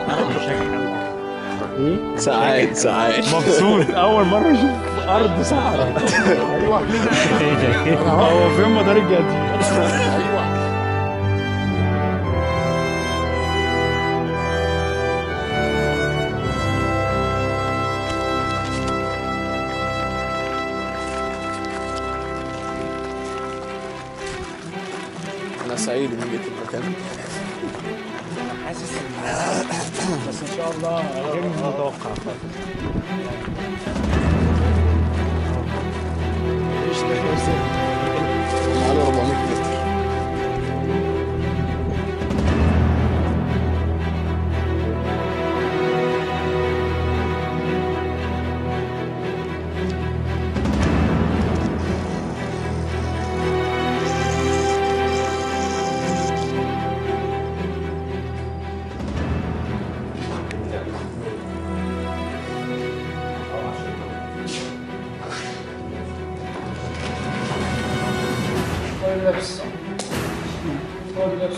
ايه ساعات ساعات مبسوط اول مره اشوف ارض صحراء ايوه هو فين مدار الجديد انا سعيد اني جيت المكان حاسس بس ان شاء الله غير متوقع ايش ده على 400 متر لابس هو لابس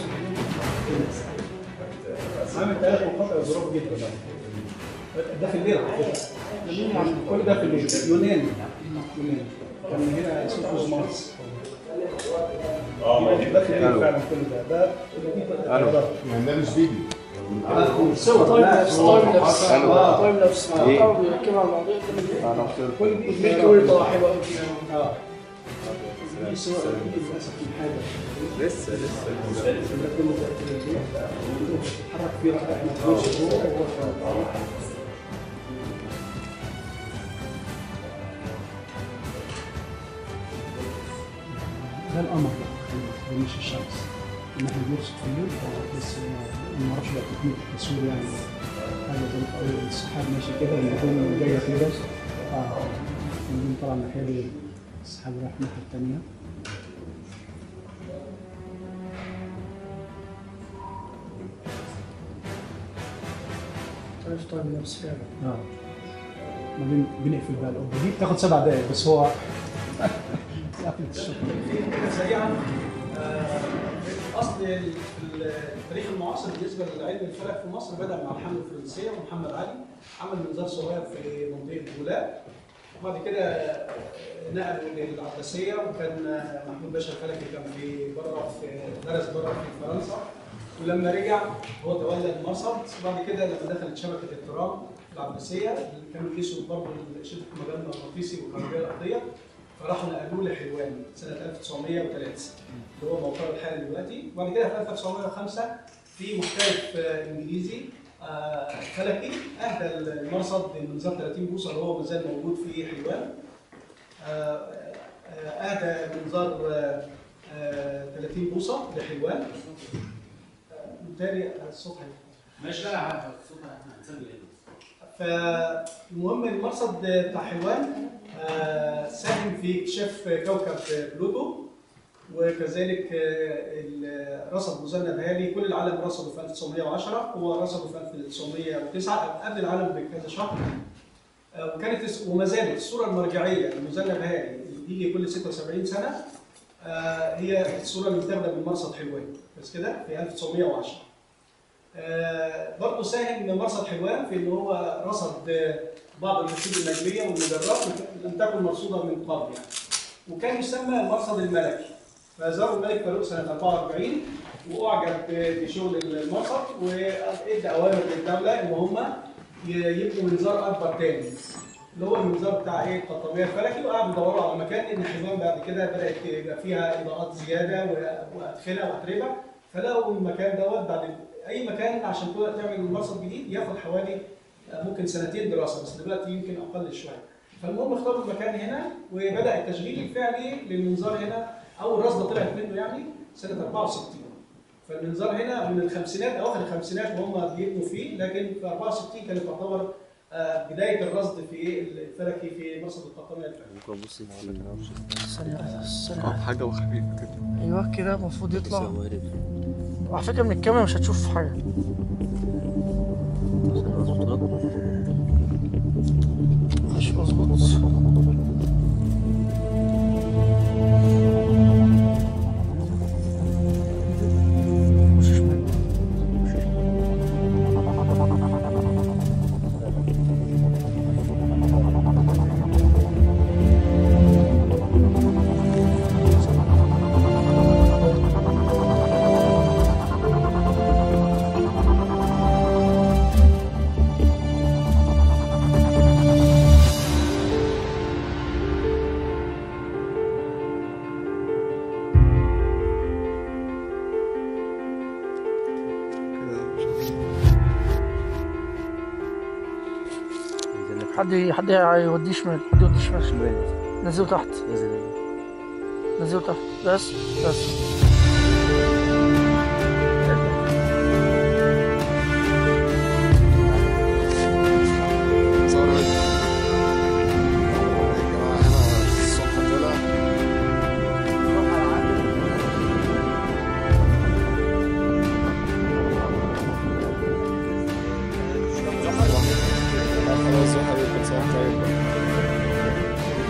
عامل ثلاث مقاطع ظروف جدا ده في الليل على فكره كل ده في الليل يونان يونان كان هنا اسمه كوزماس ده في الليل فعلا كل ده ده اللي دي يعني ده مش فيديو صور لا صور طيب لو اسمع إيه؟ طب بيحكي عن الموضوع ده كل دي الفيديو طلع حلو قوي فيها اه دي صور دي للاسف من حاجه لسه لسه ده كله ده التلفزيون بتتحرك فيه كده احنا بنمشي جوه وهو في- ده القمر ده مش الشمس ان احنا بنرصد في الليل آه، بس آه، ما اعرفش بقى تكنيك التصوير يعني حاجه ظريفه قوي السحاب ماشي كده النجوم جايه كده اه النجوم طالعه من الناحيه دي السحاب رايح الناحيه الثانيه طيب طيب نفس فعلا اه ما بن- بنقفل بقى القبه دي بتاخد سبع دقايق بس هو قفلة الشغل سريعا آه، اصل ال- التاريخ المعاصر بالنسبه لعلم الفلك في مصر بدا مع الحمله الفرنسيه ومحمد علي عمل منظار صغير في منطقه بولاق وبعد كده آه، نقلوا للعباسيه وكان آه، محمود باشا الفلكي كان في بره في درس بره في فرنسا ولما رجع هو تولى المرصد وبعد كده لما دخلت شبكه الترام العباسيه اللي كانوا بيقيسوا برضه شبكه مجال مغناطيسي والكهربائيه الارضيه فراحوا نقلوه لحلوان سنه 1903 اللي هو موقعه الحالي دلوقتي وبعد كده في 1905 في محترف آه، انجليزي آه، فلكي اهدى المرصد بمنظار 30 بوصه اللي هو ما زال موجود في حلوان آه، آه، اهدى منظار آه، آه، 30 بوصه لحلوان آه، بالتالي الصوت هيفتح. ماشي لا عارف الصوت هنسجل ايه فالمهم المرصد بتاع حلوان آه، ساهم في اكتشاف كوكب بلوتو وكذلك آه، ال- رصد مذنب هالي كل العالم رصده في 1910 هو رصده في 1909 أو قبل العالم بكذا شهر آه، وكانت الس- وما زالت الصوره المرجعيه لمذنب هالي اللي بيجي كل 76 سنه آه، هي الصوره اللي متاخده من مرصد حلوان بس كده في 1910 آه، برضه ساهم مرصد حلوان في ان هو رصد آه، بعض الرسوم النجميه والمجرات لم تكن مرصوده من قبل يعني. وكان يسمى المرصد الملكي فزاروا الملك فاروق سنه 44 واعجب بشغل المرصد وادى اوامر للدوله ان هم ي- يبقوا منظار اكبر تاني اللي هو المنظار بتاع ايه القطاميه الفلكي وقعدوا يدوروا على مكان لان حلوان بعد كده بدات يبقى فيها اضاءات زياده و- وادخنه واتربه فلقوا المكان دوت بعد اي مكان عشان تقدر تعمل مرصد جديد ياخد حوالي آه، ممكن سنتين دراسه بس دلوقتي يمكن اقل شويه فالمهم اختاروا المكان هنا وبدا التشغيل الفعلي للمنظار هنا اول رصده طلعت منه يعني سنه 64 فالمنظار هنا من الخمسينات اواخر الخمسينات وهم بيبنوا فيه لكن في 64 كانت تعتبر آه، بدايه الرصد في الفلكي في مرصد القطاميه الفلكي بص ثانية اه ثانية حاجه وخفيفه كده ايوه كده المفروض يطلع وعلى فكرة من الكاميرا مش هتشوف حاجة مش مظبوط مش شمال. حد حد هيوديه شمال حد يوديه شمال شمال نزله تحت نزله تحت بس بس صور فيديو يا جماعة هنا الصبح طلع خلاص يا حبيبي كل سنة وأنت طيب بقى.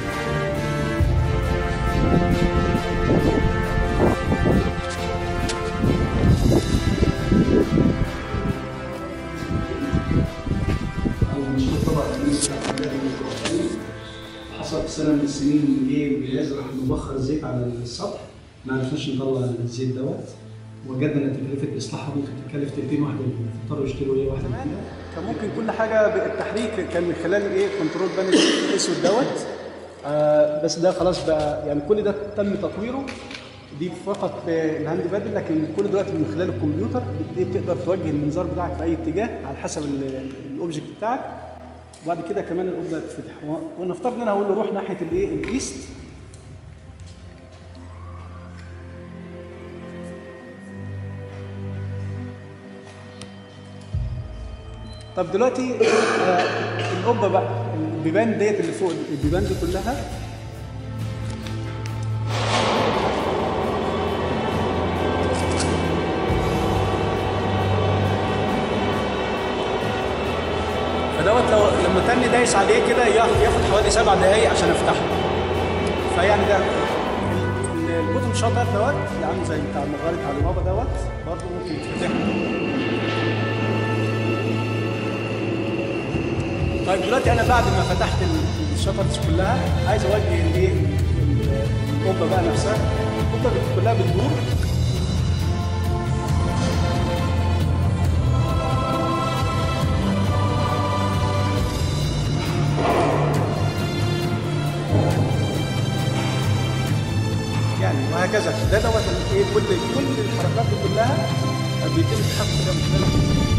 أول مشكلة طبعا بالنسبة للميكروفون حصل في سنة من السنين جه جهاز راح مبخر زيت على السطح ما عرفناش نطلع الزيت دوت وجدنا ان تكلفة إصلاحها ممكن تكلف تلتين واحدة اضطروا يشتروا ايه واحدة منها كان ممكن كل حاجه بالتحريك كان من خلال ايه كنترول بانل الاسود دوت آه بس ده خلاص بقى يعني كل ده تم تطويره دي فقط آه، الهاند بادل لكن كل دلوقتي من خلال الكمبيوتر دي بتقدر توجه المنظار بتاعك في اي اتجاه على حسب ال- الاوبجكت بتاعك وبعد كده كمان الاوضه تتفتح و- ونفترض ان انا هقول له روح ناحيه الايه الايست طب دلوقتي آه، القبه بقى البيبان ديت اللي فوق البيبان دي كلها فدوت لو لما تاني دايس عليه كده ياخد ياخد حوالي سبع دقايق عشان افتحه فيعني ده ال- البوتن شاطر دوت اللي عامل زي بتاع مغاره علي بابا دوت برضه ممكن يتفتح طيب دلوقتي انا بعد ما فتحت ال- الشطرز كلها عايز اوجه الايه ال- القبه بقى نفسها القبه بت- كلها بتدور يعني وهكذا ده دوت الايه كل كل الحركات دي كلها بيتم التحكم فيها من خلال